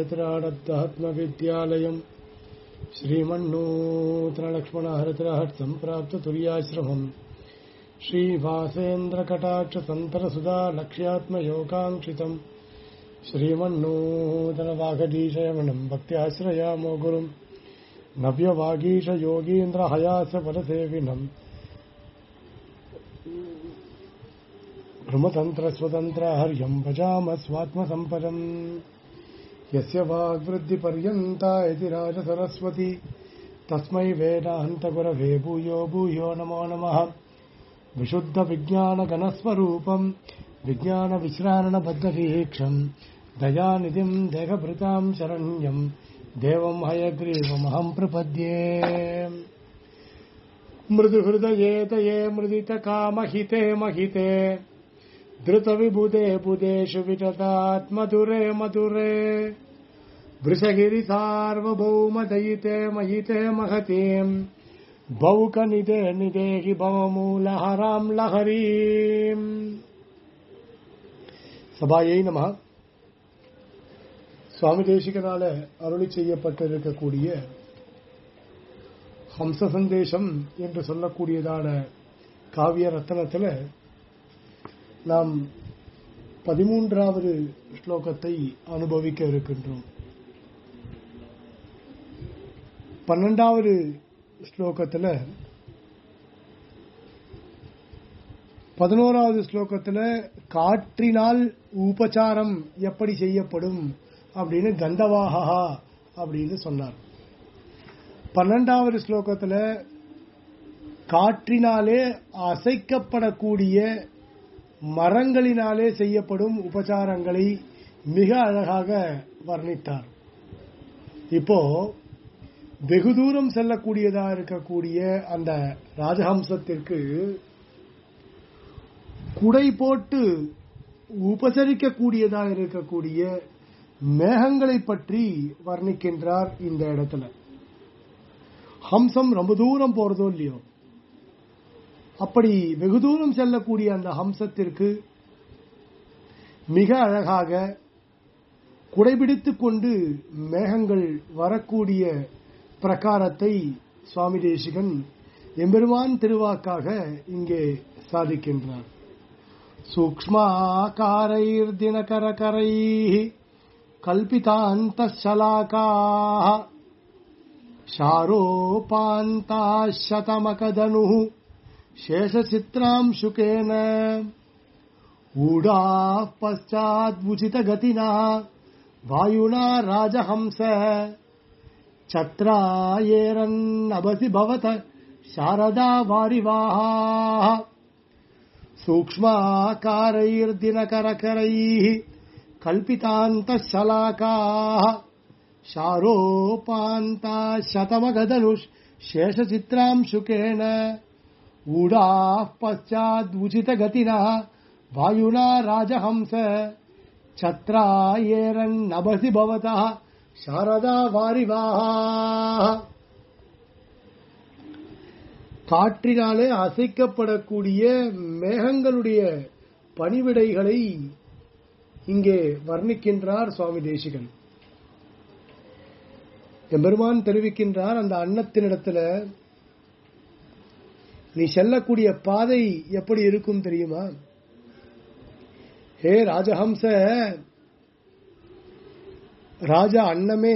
श्रीमन्नूतनरङ्गनारेतिराडब्दात्मविद्यालयम् श्रीमन्नूतनलक्ष्मणहरितरहट्सम्प्राप्ततुर्याश्रमम् श्रीवासेन्द्रकटाक्षसन्तरसुधा लक्ष्यात्मयोगाङ्क्षितम् श्रीमन्नूतनवाघडीशयमनम् भक्त्याश्रयामो गुरुम् नव्यवागीशयोगीन्द्रहयासपदसेविनम् ब्रह्मतन्त्रस्वतन्त्रहर्यम् भजाम स्वात्मसम्पदम् यस्य वाग्वृद्धिपर्यन्ता इति राजसरस्वती तस्मै वेदान्तगुरवे भूयो भूयो नमो नमः विशुद्धविज्ञानगणस्वरूपम् विज्ञानविश्रारणबद्धवीक्षम् दयानिधिम् देहभृताम् शरण्यम् देवम् हयग्रीवमहम् प्रपद्ये मृदुहृदये तये मृदितकामहिते महिते धृतविबुधे बुधेषु विटतात्मधुरे मधुरे वृषगिरिसार्वभौमदयिते महिते महतीम् பௌகநிதே நிதேகி பவமூலஹராம் லஹரீம் சபாயை நம சுவாமி தேசிகனால அருளி செய்யப்பட்டிருக்கக்கூடிய ஹம்ச சந்தேசம் என்று சொல்லக்கூடியதான காவிய ரத்தனத்தில் நாம் பதிமூன்றாவது ஸ்லோகத்தை அனுபவிக்க இருக்கின்றோம் பன்னெண்டாவது ஸ்லோகத்தில் பதினோராவது ஸ்லோகத்தில் காற்றினால் உபச்சாரம் எப்படி செய்யப்படும் அப்படின்னு கந்தவாகா அப்படின்னு சொன்னார் பன்னெண்டாவது ஸ்லோகத்தில் காற்றினாலே அசைக்கப்படக்கூடிய மரங்களினாலே செய்யப்படும் உபச்சாரங்களை மிக அழகாக வர்ணித்தார் இப்போ வெகு தூரம் செல்லக்கூடியதா இருக்கக்கூடிய அந்த ராஜஹம்சத்திற்கு குடை போட்டு உபசரிக்கக்கூடியதாக இருக்கக்கூடிய மேகங்களை பற்றி வர்ணிக்கின்றார் இந்த இடத்துல ஹம்சம் ரொம்ப தூரம் போறதோ இல்லையோ அப்படி வெகு தூரம் செல்லக்கூடிய அந்த ஹம்சத்திற்கு மிக அழகாக குடைபிடித்துக் கொண்டு மேகங்கள் வரக்கூடிய பிரகாரத்தை சுவாமி தேசிகன் எம்பெருமான் திருவாக்காக இங்கே சாதிக்கின்றார் சூக்மாக்காரைர் தினகரகரை கல்பிதாந்த சலாகா ஷாரோபாந்தா சதமகதனு शेषचित्रांशुकेन ऊढा पश्चाद्मुचितगतिना वायुना राजहंस छत्रायेरन्नभसि भवत शारदा वारिवाहाः सूक्ष्माकारैर्दिनकरकरैः कल्पितान्तशलाकाः शारोपान्ता शतमगदनुष् शेषचित्रांशुकेन ऊढाः पश्चादुचितगतिनः वायुना राजहंस छत्रायेरन्नभसि भवतः சாரதா வாரிவாஹா காற்றினாலே அசைக்கப்படக்கூடிய மேகங்களுடைய பணிவிடைகளை இங்கே வர்ணிக்கின்றார் சுவாமி தேசிகன் எம்பெருமான் தெரிவிக்கின்றார் அந்த அன்னத்தினிடத்துல நீ செல்லக்கூடிய பாதை எப்படி இருக்கும் தெரியுமா ஹே ராஜஹம்ச ராஜா அன்னமே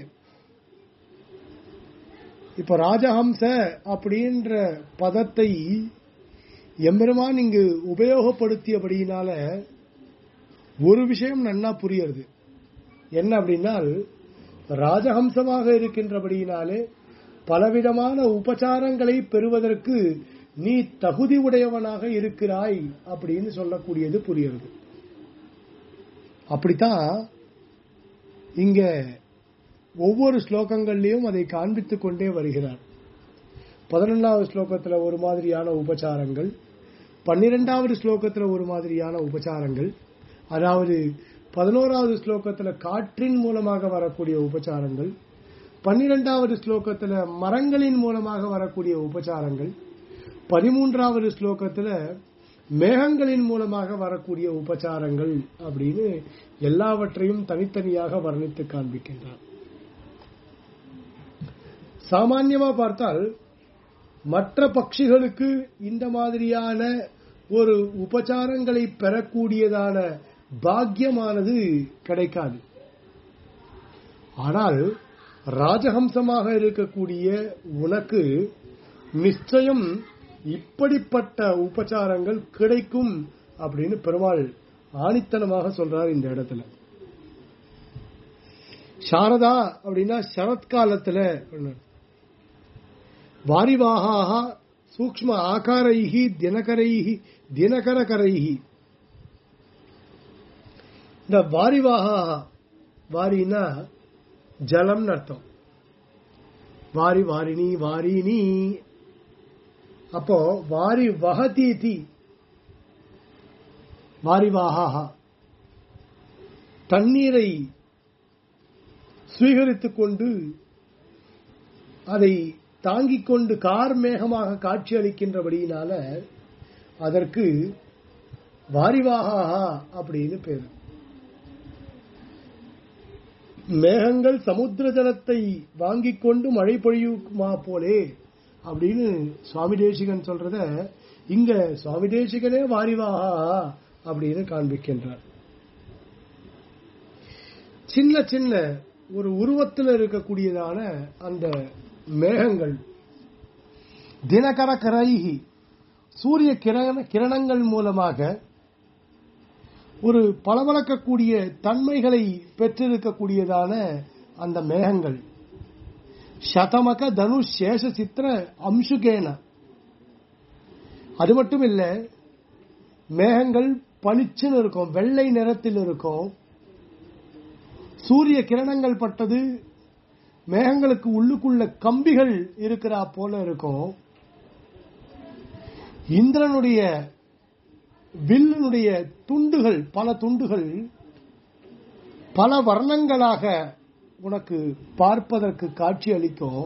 இப்ப ராஜஹம்ச அப்படின்ற பதத்தை எம்பெருமான் இங்கு உபயோகப்படுத்தியபடியினால ஒரு விஷயம் நன்னா புரியறது என்ன அப்படின்னால் ராஜஹம்சமாக இருக்கின்றபடியினாலே பலவிதமான உபச்சாரங்களை பெறுவதற்கு நீ தகுதி உடையவனாக இருக்கிறாய் அப்படின்னு சொல்லக்கூடியது புரியுறது அப்படித்தான் இங்க ஒவ்வொரு ஸ்லோகங்கள்லையும் அதை காண்பித்துக் கொண்டே வருகிறார் பதினொன்றாவது ஸ்லோகத்தில் ஒரு மாதிரியான உபச்சாரங்கள் பன்னிரெண்டாவது ஸ்லோகத்தில் ஒரு மாதிரியான உபச்சாரங்கள் அதாவது பதினோராவது ஸ்லோகத்தில் காற்றின் மூலமாக வரக்கூடிய உபச்சாரங்கள் பன்னிரெண்டாவது ஸ்லோகத்தில் மரங்களின் மூலமாக வரக்கூடிய உபச்சாரங்கள் பதிமூன்றாவது ஸ்லோகத்தில் மேகங்களின் மூலமாக வரக்கூடிய உபச்சாரங்கள் அப்படின்னு எல்லாவற்றையும் தனித்தனியாக வர்ணித்து காண்பிக்கின்றார் சாமான்யமா பார்த்தால் மற்ற பட்சிகளுக்கு இந்த மாதிரியான ஒரு உபச்சாரங்களை பெறக்கூடியதான பாக்கியமானது கிடைக்காது ஆனால் ராஜஹம்சமாக இருக்கக்கூடிய உனக்கு நிச்சயம் இப்படிப்பட்ட உபச்சாரங்கள் கிடைக்கும் அப்படின்னு பெருமாள் ஆணித்தனமாக சொல்றார் இந்த இடத்துல சாரதா அப்படின்னா சரத்காலத்துல வாரிவாக சூக்ம ஆகாரைஹி தினகரைஹி தினகரகரைஹி இந்த வாரிவாக வாரினா ஜலம்னு அர்த்தம் வாரி வாரிணி வாரிணி அப்போ வாரி வகதீதி வாரிவாகா தண்ணீரை சுவீகரித்துக் கொண்டு அதை தாங்கிக் கொண்டு கார் மேகமாக காட்சி அளிக்கின்றபடியினால அதற்கு வாரிவாகா அப்படின்னு பேரு மேகங்கள் சமுத்திர ஜலத்தை வாங்கிக் கொண்டு மழை பொழியுமா போலே அப்படின்னு சுவாமி தேசிகன் சொல்றத இங்க சுவாமி தேசிகனே வாரிவாகா அப்படின்னு காண்பிக்கின்றார் சின்ன சின்ன ஒரு உருவத்தில் இருக்கக்கூடியதான அந்த மேகங்கள் தினகர கரைகி சூரிய கிரண கிரணங்கள் மூலமாக ஒரு பளபளக்கக்கூடிய தன்மைகளை பெற்றிருக்கக்கூடியதான அந்த மேகங்கள் சதமக தனு சேஷ சித்திர அம்சுகேன அது மட்டும் இல்ல மேகங்கள் பளிச்சுன்னு இருக்கும் வெள்ளை நிறத்தில் இருக்கும் சூரிய கிரணங்கள் பட்டது மேகங்களுக்கு உள்ளுக்குள்ள கம்பிகள் இருக்கிறா போல இருக்கும் இந்திரனுடைய வில்லினுடைய துண்டுகள் பல துண்டுகள் பல வர்ணங்களாக உனக்கு பார்ப்பதற்கு காட்சி அளிக்கும்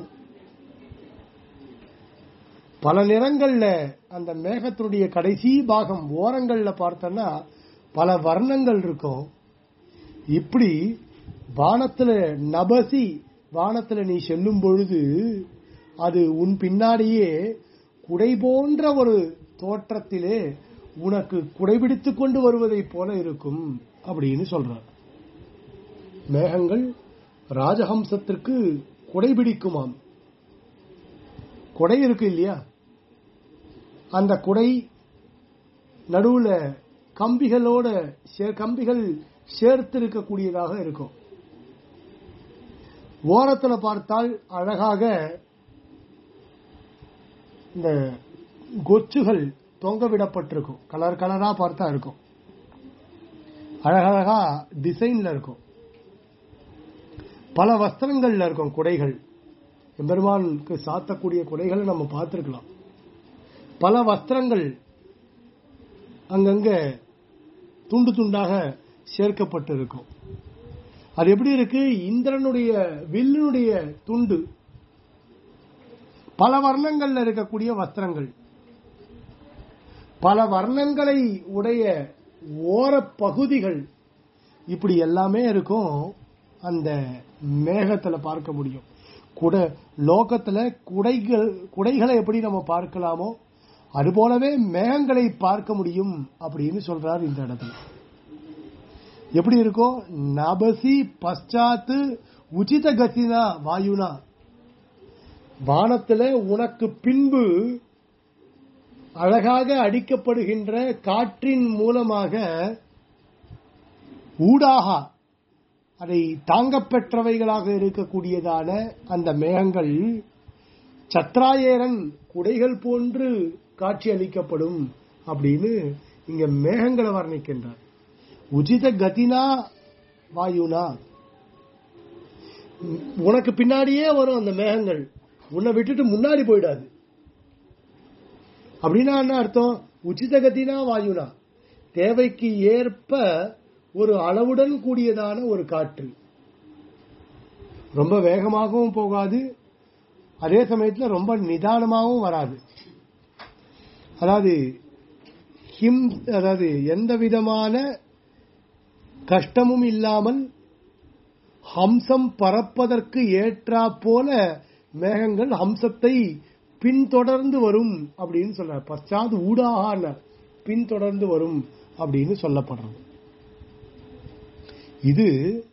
பல நிறங்கள்ல அந்த மேகத்தினுடைய கடைசி பாகம் ஓரங்கள்ல பார்த்தோன்னா பல வர்ணங்கள் இருக்கும் இப்படி வானத்துல நபசி வானத்துல நீ செல்லும் பொழுது அது உன் பின்னாடியே குடை போன்ற ஒரு தோற்றத்திலே உனக்கு குடைபிடித்துக் கொண்டு வருவதைப் போல இருக்கும் அப்படின்னு சொல்றார் மேகங்கள் ராஜஹம்சத்திற்கு குடைபிடிக்குமாம் குடை இருக்கு இல்லையா அந்த குடை நடுவுல கம்பிகளோட சே- கம்பிகள் சேர்த்து இருக்கக்கூடியதாக இருக்கும் ஓரத்துல பார்த்தால் அழகாக இந்த கொச்சுகள் தொங்க விடப்பட்டிருக்கும் கலர் கலரா பார்த்தா இருக்கும் அழகழகா டிசைன்ல இருக்கும் பல வஸ்திரங்கள்ல இருக்கும் குடைகள் எம்பெருமானுக்கு சாத்தக்கூடிய குடைகளை நம்ம பார்த்திருக்கலாம் பல வஸ்திரங்கள் அங்கங்க துண்டு துண்டாக சேர்க்கப்பட்டு இருக்கும் அது எப்படி இருக்கு இந்திரனுடைய வில்லுடைய துண்டு பல வர்ணங்கள்ல இருக்கக்கூடிய வஸ்திரங்கள் பல வர்ணங்களை உடைய ஓர பகுதிகள் இப்படி எல்லாமே இருக்கும் அந்த மேகத்துல பார்க்க முடியும் குட லோகத்துல குடைகள் குடைகளை எப்படி நம்ம பார்க்கலாமோ அதுபோலவே மேகங்களை பார்க்க முடியும் அப்படின்னு சொல்றார் இந்த இடத்துல எப்படி இருக்கும் நபசி பశ్చాத்து உச்சித கத்தினா வாயுனா வானத்துல உனக்கு பின்பு அழகாக அடிக்கப்படுகின்ற காற்றின் மூலமாக ஊடாக அதை தாங்கப் பெற்றவைகளாக இருக்கக்கூடியதான அந்த மேகங்கள் சத்ராயேரன் குடைகள் போன்று காட்சி அளிக்கப்படும் அப்படின்னு இங்க மேகங்களை வர்ணிக்கின்றார் உச்சித கதினா வாயுனா உனக்கு பின்னாடியே வரும் அந்த மேகங்கள் உன்னை விட்டுட்டு முன்னாடி போயிடாது அப்படின்னா என்ன அர்த்தம் உச்சித கதினா வாயுனா தேவைக்கு ஏற்ப ஒரு அளவுடன் கூடியதான ஒரு காற்று ரொம்ப வேகமாகவும் போகாது அதே சமயத்துல ரொம்ப நிதானமாகவும் வராது அதாவது ஹிம் அதாவது எந்த விதமான கஷ்டமும் இல்லாமல் ஹம்சம் பறப்பதற்கு ஏற்றா போல மேகங்கள் ஹம்சத்தை பின்தொடர்ந்து வரும் அப்படின்னு சொல்றார் பశ్చాத் ஊடாக பின்தொடர்ந்து வரும் அப்படின்னு சொல்லப்படுறது இது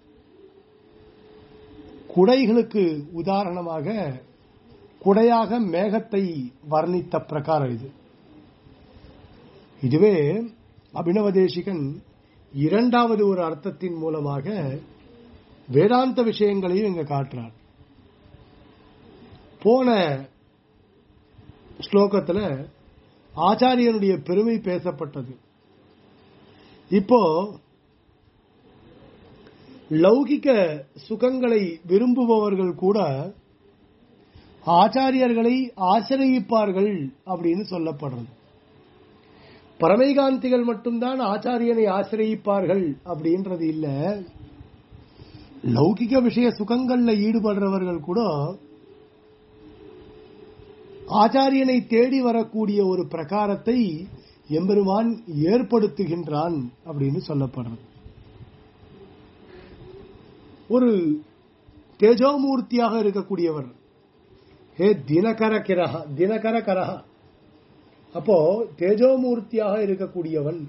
குடைகளுக்கு உதாரணமாக குடையாக மேகத்தை வர்ணித்த பிரகாரம் இது இதுவே அபினவதேசிகன் இரண்டாவது ஒரு அர்த்தத்தின் மூலமாக வேதாந்த விஷயங்களையும் இங்க காட்டுறார் போன ஸ்லோகத்துல ஆச்சாரியனுடைய பெருமை பேசப்பட்டது இப்போ லௌகிக சுகங்களை விரும்புபவர்கள் கூட ஆச்சாரியர்களை ஆசிரயிப்பார்கள் அப்படின்னு சொல்லப்படுறது பரமைகாந்திகள் மட்டும்தான் ஆச்சாரியனை ஆசிரயிப்பார்கள் அப்படின்றது இல்ல லௌகிக விஷய சுகங்கள்ல ஈடுபடுறவர்கள் கூட ஆச்சாரியனை தேடி வரக்கூடிய ஒரு பிரகாரத்தை எம்பெருமான் ஏற்படுத்துகின்றான் அப்படின்னு சொல்லப்படுறது ஒரு தேஜோமூர்த்தியாக இருக்கக்கூடியவர் ஹே தினகர கிரக தினகர கரக அப்போ தேஜோமூர்த்தியாக இருக்கக்கூடியவன்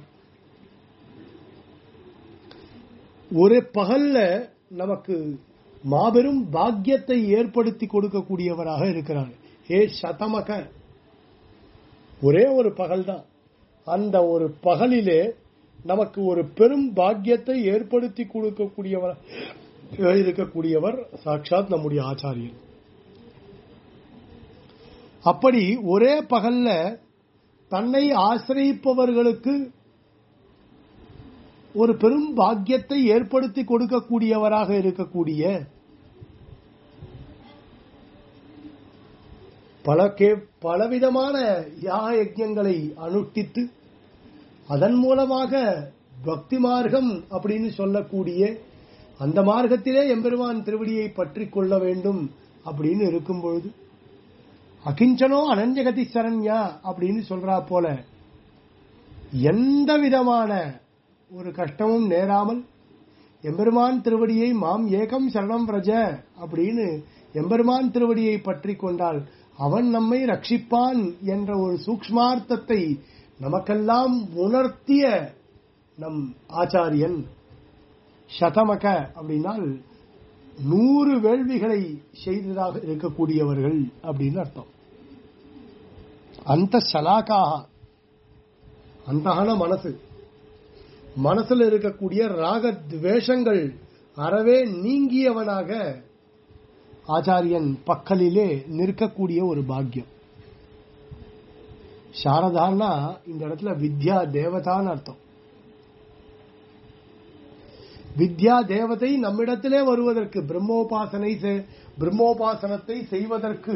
ஒரு பகல்ல நமக்கு மாபெரும் பாக்கியத்தை ஏற்படுத்தி கொடுக்கக்கூடியவராக இருக்கிறார் ஹே சதமக ஒரே ஒரு பகல் தான் அந்த ஒரு பகலிலே நமக்கு ஒரு பெரும் பாக்கியத்தை ஏற்படுத்தி கொடுக்கக்கூடியவர் இருக்கக்கூடியவர் சாட்சாத் நம்முடைய ஆச்சாரியன் அப்படி ஒரே பகல்ல தன்னை ஆசிரியிப்பவர்களுக்கு ஒரு பெரும் பாக்கியத்தை ஏற்படுத்தி கொடுக்கக்கூடியவராக இருக்கக்கூடிய பல கே பலவிதமான யாக யஜ்யங்களை அனுஷ்டித்து அதன் மூலமாக பக்தி மார்க்கம் அப்படின்னு சொல்லக்கூடிய அந்த மார்க்கத்திலே எம்பெருமான் திருவடியை பற்றி கொள்ள வேண்டும் அப்படின்னு இருக்கும் பொழுது அகிஞ்சனோ அனஞ்சகதி சரண்யா அப்படின்னு சொல்றா போல எந்த விதமான ஒரு கஷ்டமும் நேராமல் எம்பெருமான் திருவடியை மாம் ஏகம் சரணம் ரஜ அப்படின்னு எம்பெருமான் திருவடியை பற்றி கொண்டால் அவன் நம்மை ரட்சிப்பான் என்ற ஒரு சூக்ஷ்மார்த்தத்தை நமக்கெல்லாம் உணர்த்திய நம் ஆச்சாரியன் சதமக அப்படின்னால் நூறு வேள்விகளை செய்ததாக இருக்கக்கூடியவர்கள் அப்படின்னு அர்த்தம் அந்த சலாக்காக அந்தகான மனசு மனசுல இருக்கக்கூடிய ராக துவேஷங்கள் அறவே நீங்கியவனாக ஆச்சாரியன் பக்கலிலே நிற்கக்கூடிய ஒரு பாக்கியம் சாரதான்னா இந்த இடத்துல வித்யா தேவதான்னு அர்த்தம் வித்யா தேவதை நம்மிடத்திலே வருவதற்கு பிரம்மோபாசனை பிரம்மோபாசனத்தை செய்வதற்கு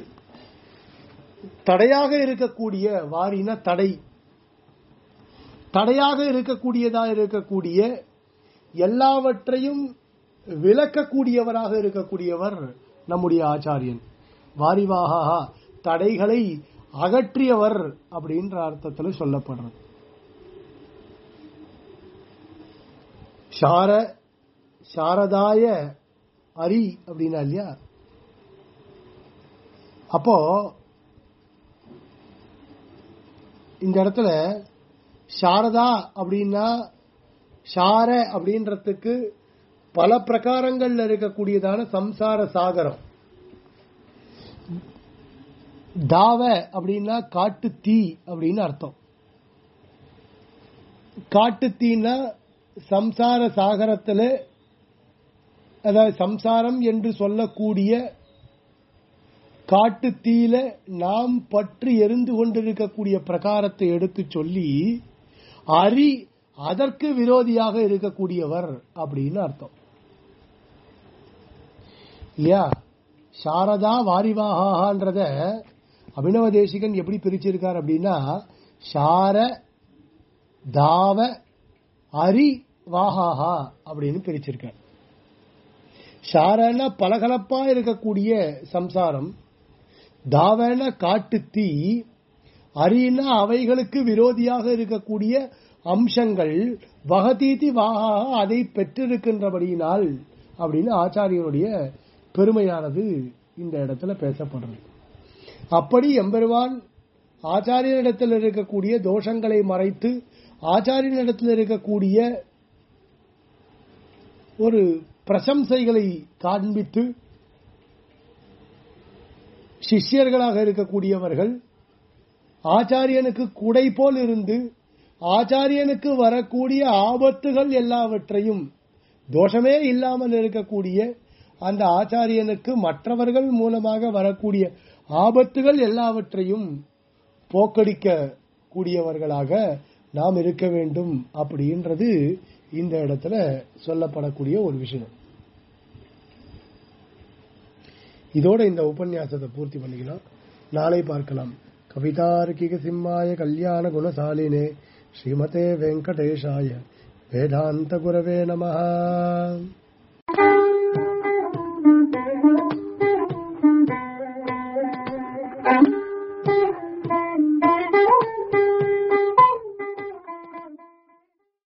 தடையாக இருக்கக்கூடிய வாரின தடை தடையாக இருக்கக்கூடியதா இருக்கக்கூடிய எல்லாவற்றையும் விளக்கக்கூடியவராக இருக்கக்கூடியவர் நம்முடைய ஆச்சாரியன் வாரிவாகா தடைகளை அகற்றியவர் அப்படின்ற அர்த்தத்தில் சொல்லப்படுறது சார சாரதாய அரி அப்படின்னா இல்லையா அப்போ இந்த இடத்துல சாரதா அப்படின்னா சார அப்படின்றதுக்கு பல பிரகாரங்கள்ல இருக்கக்கூடியதான சம்சார சாகரம் தாவ அப்படின்னா காட்டு தீ அப்படின்னு அர்த்தம் காட்டு தீன்னா சம்சார சாகரத்துல அதாவது சம்சாரம் என்று சொல்லக்கூடிய காட்டு தீயில நாம் பற்றி எரிந்து கொண்டிருக்கக்கூடிய பிரகாரத்தை எடுத்து சொல்லி அரி அதற்கு விரோதியாக இருக்கக்கூடியவர் அப்படின்னு அர்த்தம் இல்லையா சாரதா வாரிவாகான்றத அபினவ தேசிகன் எப்படி பிரிச்சிருக்கார் அப்படின்னா சார தாவ அரி வாஹாஹா அப்படின்னு பிரிச்சிருக்கார் சாரன பலகலப்பா இருக்கக்கூடிய சம்சாரம் தாவன காட்டு தீ அரின்னா அவைகளுக்கு விரோதியாக இருக்கக்கூடிய அம்சங்கள் வகதீதி வாகாக அதை பெற்றிருக்கின்றபடியினால் அப்படின்னு ஆச்சாரியனுடைய பெருமையானது இந்த இடத்துல பேசப்படுறது அப்படி எம்பெருமான் ஆச்சாரியனிடத்தில் இருக்கக்கூடிய தோஷங்களை மறைத்து ஆச்சாரியனிடத்தில் இருக்கக்கூடிய ஒரு பிரசம்சைகளை காண்பித்து சிஷ்யர்களாக இருக்கக்கூடியவர்கள் ஆச்சாரியனுக்கு குடை போல் இருந்து ஆச்சாரியனுக்கு வரக்கூடிய ஆபத்துகள் எல்லாவற்றையும் தோஷமே இல்லாமல் இருக்கக்கூடிய அந்த ஆச்சாரியனுக்கு மற்றவர்கள் மூலமாக வரக்கூடிய ஆபத்துகள் எல்லாவற்றையும் போக்கடிக்க கூடியவர்களாக நாம் இருக்க வேண்டும் அப்படின்றது இந்த இடத்துல சொல்லப்படக்கூடிய ஒரு விஷயம் இதோட இந்த உபன்யாசத்தை பூர்த்தி பண்ணிக்கலாம் நாளை பார்க்கலாம் கவிதார்க்கிக சிம்மாய கல்யாண குணசாலினே ஸ்ரீமதே வெங்கடேஷாய வேதாந்த குரவே நமஹ